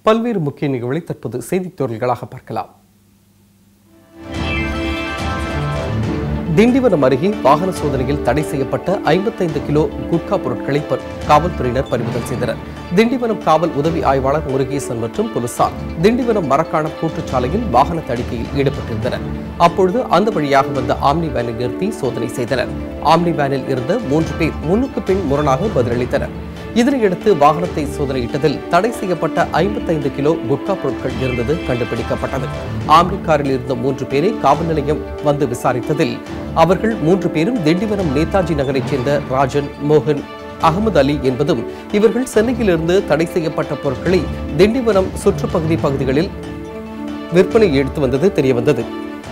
பல்வேறு முக்கிய நிகழ்வுகளை தற்போது செய்தித் துறைகளாக பார்க்கலாம் திண்டிவனம் அருகே வாகன சோதனையில் தடை செய்யப்பட்ட ஐம்பத்தைந்து கிலோ குட்கா பொருட்களை ப- காவல்துறையினர் பறிமுதல் செய்தனர் திண்டிவனம் காவல் உதவி ஆய்வாளர் முருகேசன் மற்றும் போலீசார் திண்டிவனம் மரக்காணம் கூட்டுச்சாலையில் வாகன தணிக்கையில் ஈடுபட்டிருந்தனர் அப்பொழுது அந்த வழியாக வந்த ஆம்னி வேனை நிறுத்தி சோதனை செய்தனர் ஆம்னி வேனில் இருந்த மூன்று பேர் முன்னுக்கு பின் முரணாக பதிலளித்தனர் இதனையடுத்து வாகனத்தை சோதனையிட்டதில் தடை செய்யப்பட்ட ஐம்பத்தைந்து கிலோ குட்கா பொருட்கள் இருந்தது கண்டுபிடிக்கப்பட்டது ஆம்னி காரில் இருந்த மூன்று பேரை காவல் நிலையம் வந்து விசாரித்ததில் அவர்கள் மூன்று பேரும் திண்டிவனம் நேதாஜி நகரைச் சேர்ந்த ராஜன் மோகன் அகமது அலி என்பதும் இவர்கள் சென்னையிலிருந்து தடை செய்யப்பட்ட பொருட்களை திண்டிவனம் சுற்றுப்பகுதி பகுதிகளில் விற்பனை எடுத்து வந்தது தெரியவந்தது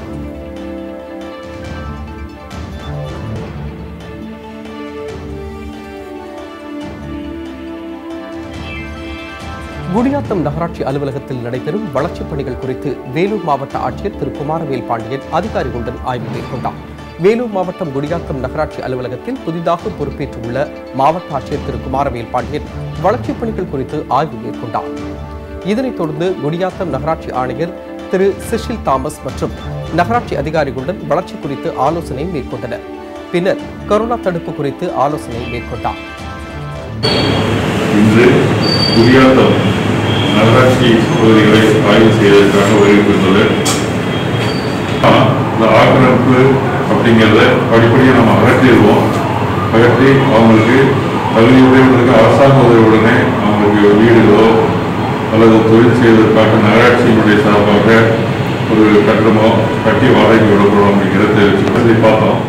குடியாத்தம் நகராட்சி அலுவலகத்தில் நடைபெறும் வளர்ச்சிப் பணிகள் குறித்து வேலூர் மாவட்ட ஆட்சியர் திரு குமாரவேல் பாண்டியன் அதிகாரிகளுடன் ஆய்வு மேற்கொண்டார் வேலூர் மாவட்டம் குடியாத்தம் நகராட்சி அலுவலகத்தில் புதிதாக பொறுப்பேற்றுள்ள மாவட்ட ஆட்சியர் திரு குமாரவேல் பாண்டியன் வளர்ச்சிப் பணிகள் குறித்து ஆய்வு மேற்கொண்டார் இதனைத் தொடர்ந்து குடியாத்தம் நகராட்சி ஆணையர் திரு சிஷில் தாமஸ் மற்றும் நகராட்சி அதிகாரிகளுடன் வளர்ச்சி குறித்து ஆலோசனை மேற்கொண்டனர் பின்னர் கொரோனா தடுப்பு குறித்து ஆலோசனை மேற்கொண்டார் இன்று குடியாத்தம் நகராட்சி பகுதிகளை ஆய்வு செய்வதற்காக வருகை புரிந்துள்ளேன் ஆனா, இந்த ஆக்கிரமிப்பு அப்படிங்கிறத படிப்படியாக நம்ம அகற்றிடுவோம் அகற்றி அவங்களுக்கு தகுதி உடையவர்களுக்கு அரசாங்க உதவியுடனே அவங்களுக்கு வீடுகளோ அல்லது தொழில் செய்வதற்காக நகராட்சியினுடைய சார்பாக ஒரு கட்டணமோ கட்டி வாடகைக்கு விடப்படும் அப்படிங்கிறத தெரிவிச்சு பார்த்தோம்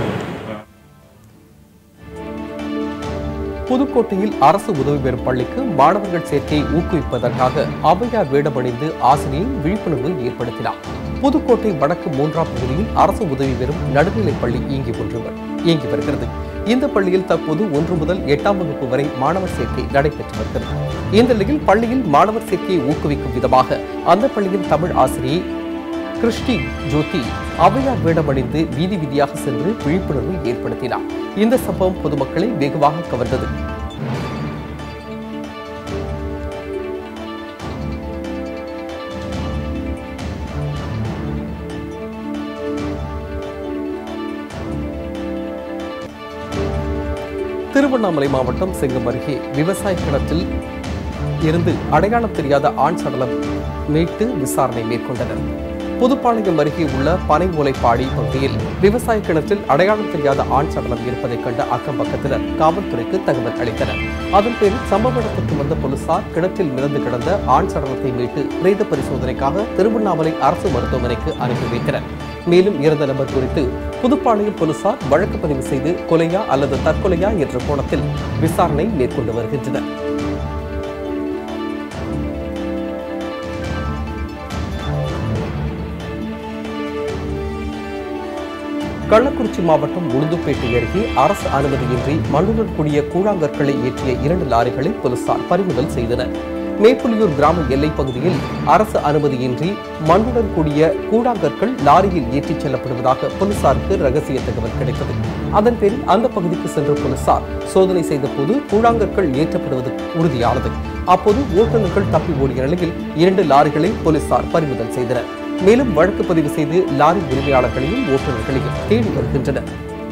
புதுக்கோட்டையில் அரசு உதவி பெறும் பள்ளிக்கு மாணவர்கள் சேர்க்கையை ஊக்குவிப்பதற்காக ஔவையார் வேடமணிந்து ஆசிரியர் விழிப்புணர்வு ஏற்படுத்தினார் புதுக்கோட்டை வடக்கு மூன்றாம் பகுதியில் அரசு உதவி பெறும் நடுநிலைப் பள்ளி இயங்கி ஒன்று இயங்கி வருகிறது இந்த பள்ளியில் தற்போது ஒன்று முதல் எட்டாம் வகுப்பு வரை மாணவர் சேர்க்கை நடைபெற்று வருகிறது இந்த நிலையில் பள்ளியில் மாணவர் சேர்க்கையை ஊக்குவிக்கும் விதமாக அந்த பள்ளியின் தமிழ் ஆசிரியை கிறிஸ்டி ஜோதி ஔவையார் வேடமணிந்து வீதி வீதியாக சென்று விழிப்புணர்வு ஏற்படுத்தினார் இந்த சம்பவம் பொதுமக்களை வெகுவாக கவர்ந்தது திருவண்ணாமலை மாவட்டம் செங்கம் அருகே விவசாய கிணற்றில் இருந்து அடையாளம் தெரியாத ஆண் சடலம் மீட்டு விசாரணை மேற்கொண்டனர் புதுப்பாளையம் அருகே உள்ள பனை ஓலைப்பாடி பகுதியில் விவசாய கிணற்றில் அடையாளம் தெரியாத ஆண் சடலம் இருப்பதைக் கண்ட அக்கம் பக்கத்தினர் காவல்துறைக்கு தகவல் அளித்தனர் அதன் பேரில் சம்பவ இடத்திற்கு வந்த போலீசார் கிணற்றில் மிதந்து கிடந்த ஆண் சடலத்தை மீட்டு பிரேத பரிசோதனைக்காக திருவண்ணாமலை அரசு மருத்துவமனைக்கு அனுப்பி வைத்தனர் மேலும் இறந்த நபர் குறித்து புதுப்பாளையம் போலீசார் வழக்கு பதிவு செய்து கொலையா அல்லது தற்கொலையா என்ற கோணத்தில் விசாரணை மேற்கொண்டு வருகின்றனர் கள்ளக்குறிச்சி மாவட்டம் உளுந்துப்பேட்டை அருகே அரசு அனுமதியின்றி மண்ணுடன் கூடிய கூழாங்கற்களை ஏற்றிய இரண்டு லாரிகளை போலீசார் பறிமுதல் செய்தனர் மேப்புலியூர் கிராம எல்லைப் பகுதியில் அரசு அனுமதியின்றி மண்ணுடன் கூடிய கூழாங்கற்கள் லாரியில் ஏற்றிச் செல்லப்படுவதாக போலீசாருக்கு ரகசிய தகவல் கிடைத்தது அதன் பேரில் அந்த பகுதிக்கு சென்ற போலீசார் சோதனை செய்த போது கூழாங்கற்கள் ஏற்றப்படுவது உறுதியானது அப்போது ஓட்டுநர்கள் தப்பி ஓடிய நிலையில் இரண்டு லாரிகளை போலீசார் பறிமுதல் செய்தனர் மேலும் வழக்கு பதிவு செய்து லாரி உரிமையாளர்களையும் ஓட்டுநர்களையும் தேடி வருகின்றனர்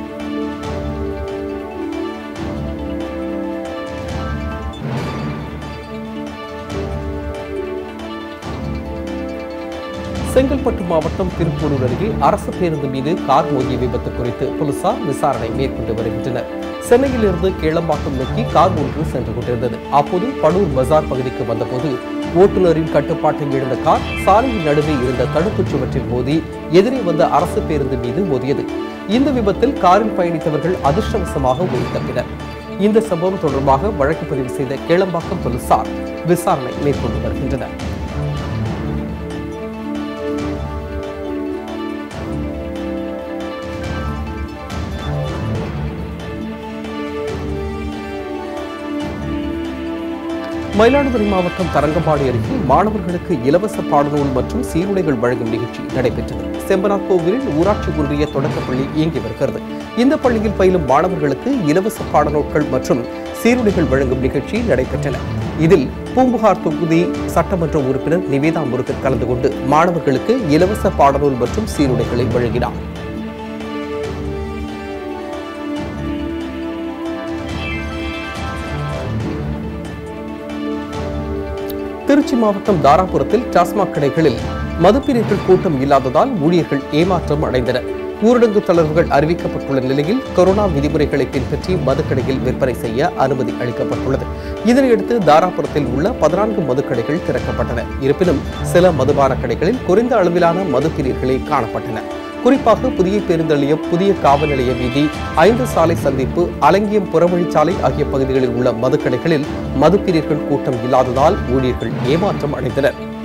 செங்கல்பட்டு மாவட்டம் திருப்பூரூர் அருகே அரசு பேருந்து மீது கார் மோதிய விபத்து குறித்து போலீசார் விசாரணை மேற்கொண்டு வருகின்றனர் சென்னையிலிருந்து கேளம்பாக்கம் நோக்கி கார் ஒன்று சென்று கொண்டிருந்தது அப்போது படூர் பஜார் பகுதிக்கு வந்தபோது ஓட்டுநரின் கட்டுப்பாட்டை இழந்த கார் சாலையின் நடுவே இருந்த தடுப்புச் சுவற்றில் மோதி எதிரே வந்த அரசு பேருந்து மீது மோதியது இந்த விபத்தில் காரில் பயணித்தவர்கள் அதிர்ஷ்டவசமாக உயிர் தப்பினர் இந்த சம்பவம் தொடர்பாக வழக்கு பதிவு செய்த கேளம்பாக்கம் போலீசார் விசாரணை மேற்கொண்டு வருகின்றனர் மயிலாடுதுறை மாவட்டம் தரங்கம்பாடி அருகே மாணவர்களுக்கு இலவச பாடநூல் மற்றும் சீருடைகள் வழங்கும் நிகழ்ச்சி நடைபெற்றது செம்பனார் கோவிலில் ஊராட்சி ஒன்றிய தொடக்கப்பள்ளி இயங்கி வருகிறது இந்த பள்ளியில் பயிலும் மாணவர்களுக்கு இலவச பாடநூல்கள் மற்றும் சீருடைகள் வழங்கும் நிகழ்ச்சி நடைபெற்றன இதில் பூம்புகார் தொகுதி சட்டமன்ற உறுப்பினர் நிவேதா முருகன் கலந்து கொண்டு மாணவர்களுக்கு இலவச பாடநூல் மற்றும் சீருடைகளை வழங்கினார் திருச்சி மாவட்டம் தாராபுரத்தில் டாஸ்மாக் கடைகளில் மதுப்பிரியர்கள் கூட்டம் இல்லாததால் ஊழியர்கள் ஏமாற்றம் அடைந்தனர் ஊரடங்கு தளர்வுகள் அறிவிக்கப்பட்டுள்ள நிலையில் கொரோனா விதிமுறைகளை பின்பற்றி மதுக்கடையில் விற்பனை செய்ய அனுமதி அளிக்கப்பட்டுள்ளது இதனையடுத்து தாராபுரத்தில் உள்ள பதினான்கு மதுக்கடைகள் திறக்கப்பட்டன இருப்பினும் சில மதுபான கடைகளில் குறைந்த அளவிலான மதுப்பிரியர்களே காணப்பட்டன குறிப்பாக புதிய பேருந்து நிலையம் புதிய காவல் நிலைய வீதி ஐந்து சாலை சந்திப்பு அலங்கியம் புறவழிச்சாலை ஆகிய பகுதிகளில் உள்ள மதுக்கடைகளில் மதுப்பிரியர்கள் கூட்டம் இல்லாததால் ஊழியர்கள் ஏமாற்றம் அடைந்தனர்